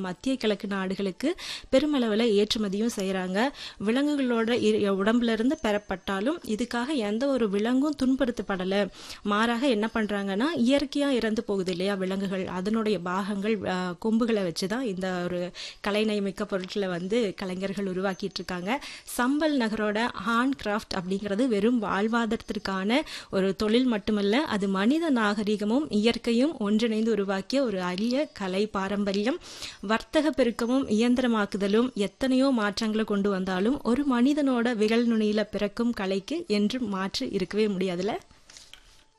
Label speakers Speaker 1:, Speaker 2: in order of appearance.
Speaker 1: மத்திய கிழக்கு நாடுகளுக்கு பெருமளவில் ஏற்றுமதியும் செய்கிறாங்க விலங்குகளோட இ- உடம்புல இருந்து பெறப்பட்டாலும் இதுக்காக எந்த ஒரு விலங்கும் துன்புறுத்தப்படலை மாறாக என்ன பண்ணுறாங்கன்னா இயற்கையாக இறந்து போகுது இல்லையா விலங்குகள் அதனுடைய பாகங்கள் அஹ், கொம்புகளை வச்சு தான் இந்த ஒரு கலைநயமிக்க பொருட்களை வந்து கலைஞர்கள் உருவாக்கிட்டு இருக்காங்க சம்பல் நகரோட ஹாண்ட் கிராஃப்ட் அப்படிங்கிறது வெறும் வாழ்வாதாரத்திற்கான ஒரு தொழில் மட்டுமல்ல அது மனித நாகரிகமும் இயற்கையும் ஒன்றிணைந்து உருவாக்கிய ஒரு அரிய கலை பாரம்பரியம் வர்த்தக பெருக்கமும் இயந்திரமாக்குதலும் எத்தனையோ மாற்றங்களை கொண்டு வந்தாலும் ஒரு மனிதனோட விரல் நுனியில பிறக்கும் கலைக்கு என்றும் மாற்று இருக்கவே முடியாதுல்ல